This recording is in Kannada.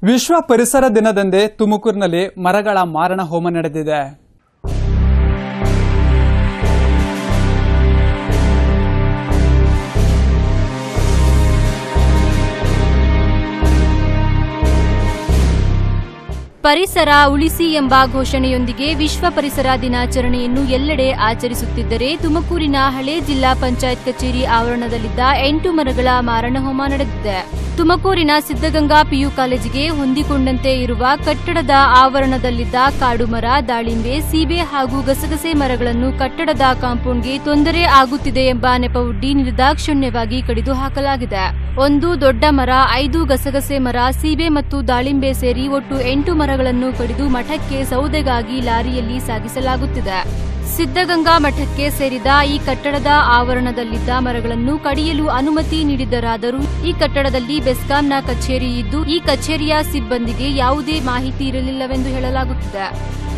ವಿಶ್ವ ಪರಿಸರ ದಿನದಂದೇ ತುಮಕೂರಿನಲ್ಲಿ ಮರಗಳ ಮಾರಣ ಹೋಮ ನಡೆದಿದೆ ಪರಿಸರ ಉಳಿಸಿ ಎಂಬ ಘೋಷಣೆಯೊಂದಿಗೆ ವಿಶ್ವ ಪರಿಸರ ದಿನಾಚರಣೆಯನ್ನು ಎಲ್ಲೆಡೆ ಆಚರಿಸುತ್ತಿದ್ದರೆ ತುಮಕೂರಿನ ಹಳೆ ಜಿಲ್ಲಾ ಪಂಚಾಯತ್ ಕಚೇರಿ ಆವರಣದಲ್ಲಿದ್ದ ಎಂಟು ಮರಗಳ ಮಾರಣಹೋಮ ನಡೆದಿದೆ ತುಮಕೂರಿನ ಸಿದ್ದಗಂಗಾ ಪಿಯು ಕಾಲೇಜಿಗೆ ಹೊಂದಿಕೊಂಡಂತೆ ಇರುವ ಕಟ್ಟಡದ ಆವರಣದಲ್ಲಿದ್ದ ಕಾಡು ಮರ ದಾಳಿಂಬೆ ಸೀಬೆ ಹಾಗೂ ಗಸಗಸೆ ಮರಗಳನ್ನು ಕಟ್ಟಡದ ಕಾಂಪೌಂಡ್ಗೆ ತೊಂದರೆ ಆಗುತ್ತಿದೆ ಎಂಬ ನೆಪವೊಡ್ಡಿ ನಿರ್ದಾಕ್ಷಿಣ್ಯವಾಗಿ ಕಡಿದು ಹಾಕಲಾಗಿದೆ ಒಂದು ದೊಡ್ಡ ಮರ ಐದು ಗಸಗಸೆ ಮರ ಸೀಬೆ ಮತ್ತು ದಾಳಿಂಬೆ ಸೇರಿ ಒಟ್ಟು ಎಂಟು ಮರಗಳನ್ನು ಕಡಿದು ಮಠಕ್ಕೆ ಸೌದೆಗಾಗಿ ಲಾರಿಯಲ್ಲಿ ಸಾಗಿಸಲಾಗುತ್ತಿದೆ ಸಿದ್ದಗಂಗಾ ಮಠಕ್ಕೆ ಸೇರಿದ ಈ ಕಟ್ಟಡದ ಆವರಣದಲ್ಲಿದ್ದ ಮರಗಳನ್ನು ಕಡಿಯಲು ಅನುಮತಿ ನೀಡಿದ್ದರಾದರೂ ಈ ಕಟ್ಟಡದಲ್ಲಿ ಬೆಸ್ಕಾಂನ ಕಚೇರಿ ಇದ್ದು ಈ ಕಚೇರಿಯ ಸಿಬ್ಬಂದಿಗೆ ಯಾವುದೇ ಮಾಹಿತಿ ಇರಲಿಲ್ಲವೆಂದು ಹೇಳಲಾಗುತ್ತಿದೆ